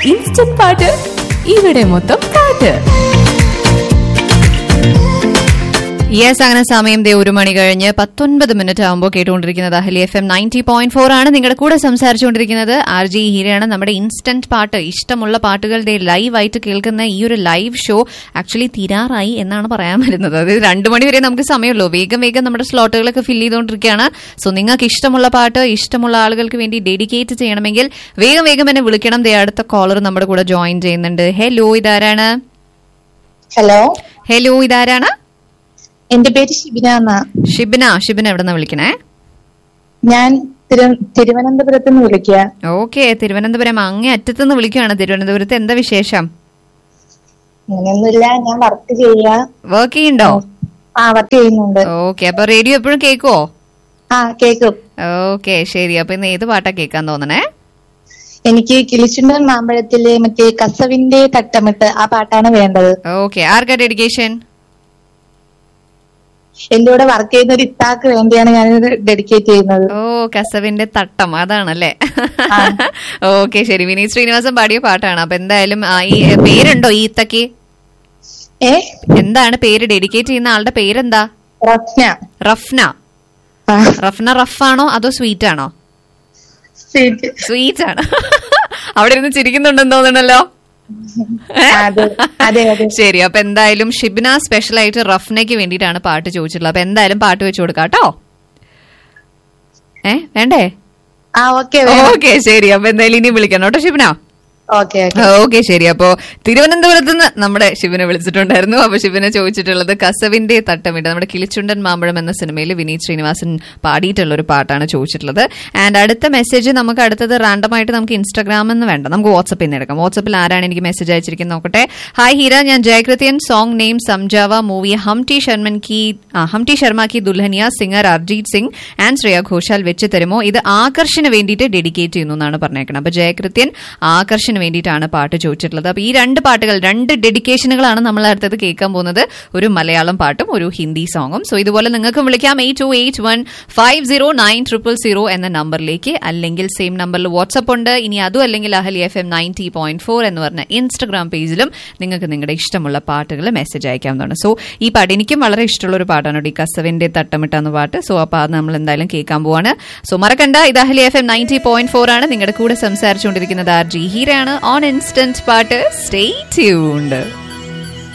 Instant പാട്ട് ഇവിടെ മൊത്തം പാട്ട് യെസ് അങ്ങനെ സമയം ദേ ഒരു മണി കഴിഞ്ഞ് പത്തൊൻപത് മിനിറ്റ് ആകുമ്പോൾ കേട്ടുകൊണ്ടിരിക്കുന്നത് Ahali F M ninety point four ആണ് നിങ്ങളുടെ കൂടെ സംസാരിച്ചുകൊണ്ടിരിക്കുന്നത് ആർ ജി ഹീരയാണ് നമ്മുടെ ഇൻസ്റ്റന്റ് പാട്ട് ഇഷ്ടമുള്ള പാട്ടുകൾ ദേ ലൈവായിട്ട് കേൾക്കുന്ന ഈ ഒരു ലൈവ് ഷോ ആക്ച്വലി തീരാറായി എന്നാണ് പറയാൻ വരുന്നത് അതായത് രണ്ടു മണി വരെ നമുക്ക് സമയമുള്ളൂ വേഗം വേഗം നമ്മുടെ സ്ലോട്ടുകളൊക്കെ ഫില്ല് ചെയ്തുകൊണ്ടിരിക്കുകയാണ് സോ നിങ്ങൾക്ക് ഇഷ്ടമുള്ള പാട്ട് ഇഷ്ടമുള്ള ആളുകൾക്ക് വേണ്ടി ഡെഡിക്കേറ്റ് ചെയ്യണമെങ്കിൽ വേഗം വേഗം എന്നെ വിളിക്കണം ദേ അടുത്ത കോളർ നമ്മുടെ കൂടെ ജോയിൻ ചെയ്യുന്നുണ്ട് ഹലോ ഇതാരാണ് ഹലോ ഹലോ ഇതാരാണ് എന്റെ പേര് ഷിബിന എന്നാ ഷിബിന ഷിബിന എവിടെ നിന്ന് വിളിക്കണേ ഞാൻ തിരു- തിരുവനന്തപുരത്ത് നിന്ന് വിളിക്കുക ഓക്കെ തിരുവനന്തപുരം അങ്ങേ അറ്റത്തുനിന്ന് വിളിക്കുകയാണ് തിരുവനന്തപുരത്ത് എന്താ വിശേഷം അങ്ങനെയൊന്നുമില്ല ഞാൻ വർക്ക് ചെയ്യാ വർക്ക് ചെയ്യണ്ടോ ആ വർക്ക് ചെയ്യുന്നുണ്ട് ഓക്കെ അപ്പൊ റേഡിയോ എപ്പോഴും കേൾക്കുവോ ആ കേക്കും ഓക്കെ ശരി അപ്പൊ ഇന്ന് ഏത് പാട്ടാ കേൾക്കാൻ തോന്നണേ എനിക്ക് കിളിച്ചുണ്ടൻ മാമ്പഴത്തിലെ മറ്റേ കസവിന്റെ തട്ടമിട്ട് ആ പാട്ടാണ് വേണ്ടത് ഓക്കെ ആർക്കാ ഡെഡിക്കേഷൻ എന്റെ കൂടെ വർക്ക് ചെയ്യുന്ന ഒരു ഇത്താക്ക് വേണ്ടിയാണ് ഞാൻ ഡെഡിക്കേറ്റ് ചെയ്യുന്നത് ഓ കസവിന്റെ തട്ടം അതാണല്ലേ ഓക്കെ ശരി വിനീത് ശ്രീനിവാസൻ പാടിയ പാട്ടാണ് അപ്പൊ എന്തായാലും ആ, ഈ പേരുണ്ടോ ഈ ഇത്തക്ക് ഏ എന്താണ് പേര് ഡെഡിക്കേറ്റ് ചെയ്യുന്ന ആളുടെ പേരെന്താ റഫ്ന റഫ്ന ആ, റഫ്ന റഫാണോ അതോ സ്വീറ്റ് ആണോ sweet. സ്വീറ്റ് ആണ് അവിടെ ഇരുന്ന് ചിരിക്കുന്നുണ്ടെന്ന് തോന്നണല്ലോ അതെ അതെ അതെ ശരി അപ്പൊ എന്തായാലും ഷിബിന സ്പെഷ്യൽ ആയിട്ട് റഫ്നയ്ക്ക് വേണ്ടിയിട്ടാണ് പാട്ട് ചോദിച്ചിട്ടുള്ളത് അപ്പൊ എന്തായാലും പാട്ട് വെച്ചു കൊടുക്കാം കേട്ടോ ഏ വേണ്ടേ ആ ഓക്കെ ഓക്കെ ശരി അപ്പൊ എന്തായാലും ഇനി വിളിക്കണം കേട്ടോ ഷിബിന ഓക്കെ ഓക്കെ ഓക്കെ ശരി അപ്പോ തിരുവനന്തപുരത്ത് നിന്ന് നമ്മുടെ ശിവനെ വിളിച്ചിട്ടുണ്ടായിരുന്നു അപ്പൊ ശിവനെ ചോദിച്ചിട്ടുള്ളത് കസവിന്റെ തട്ടമിട്ട് നമ്മുടെ കിളിച്ചുണ്ടൻ മാമ്പഴം എന്ന സിനിമയിൽ വിനീത് ശ്രീനിവാസൻ പാടിയിട്ടുള്ള ഒരു പാട്ടാണ് ചോദിച്ചിട്ടുള്ളത് ആൻഡ് അടുത്ത മെസ്സേജ് നമുക്ക് അടുത്തത് റാൻഡം ആയിട്ട് നമുക്ക് ഇൻസ്റ്റാഗ്രാമിൽ നിന്ന് വേണ്ട നമുക്ക് വാട്സപ്പിൽ നിന്ന് എടുക്കാം വാട്സപ്പിൽ ആരാണ് എനിക്ക് മെസ്സേജ് അയച്ചിരിക്കുന്നത് നോക്കട്ടെ ഹായ് ഹീര ഞാൻ Jayakrithyan song name Samjhawa movie Humpty Sharman ki ആ, ഹംടി ശർമ്മ കി ദുൽഹനിയ സിംഗർ അർജീത് സിംഗ് ആൻഡ് ശ്രേയ ഘോഷാൽ വെച്ച് തരുമോ ഇത് ആകർഷിന് വേണ്ടിയിട്ട് ഡെഡിക്കേറ്റ് ചെയ്യുന്നു എന്നാണ് പറഞ്ഞേക്കുന്നത് അപ്പൊ ജയകൃത്യൻ ആകർഷിന് വേണ്ടിയിട്ടാണ് പാട്ട് ചോദിച്ചിട്ടുള്ളത് അപ്പൊ ഈ രണ്ട് പാട്ടുകൾ രണ്ട് ഡെഡിക്കേഷനുകളാണ് നമ്മൾ അടുത്തത് കേൾക്കാൻ പോകുന്നത് ഒരു മലയാളം പാട്ടും ഒരു ഹിന്ദി സോങ്ങും സോ ഇതുപോലെ നിങ്ങൾക്ക് വിളിക്കാം eight two eight one five zero nine triple zero എന്ന നമ്പറിലേക്ക് അല്ലെങ്കിൽ സെയിം നമ്പറിൽ വാട്സപ്പ് ഉണ്ട് ഇനി അതും അല്ലെങ്കിൽ Ahali F M ninety point four എന്ന് പറഞ്ഞ ഇൻസ്റ്റഗ്രാം പേജിലും നിങ്ങൾക്ക് നിങ്ങളുടെ ഇഷ്ടമുള്ള പാട്ടുകൾ മെസ്സേജ് അയക്കാവുന്നതാണ് സോ ഈ പാട്ട് എനിക്കും വളരെ ഇഷ്ടമുള്ള ഒരു പാട്ടാണ് ഈ കസവിന്റെ തട്ടമിട്ട എന്ന പാട്ട് സോ അപ്പൊ അത് നമ്മൾ എന്തായാലും കേൾക്കാൻ പോവാണ് സോ മറക്കണ്ട ഇത് Ahali F M ninety point four ആണ് നിങ്ങളുടെ കൂടെ സംസാരിച്ചുകൊണ്ടിരിക്കുന്നത് ആർ ജി ഹീരയാണ് ഓൺ ഇൻസ്റ്റന്റ് പാട്ട് സ്റ്റേ ട്യൂൺഡ്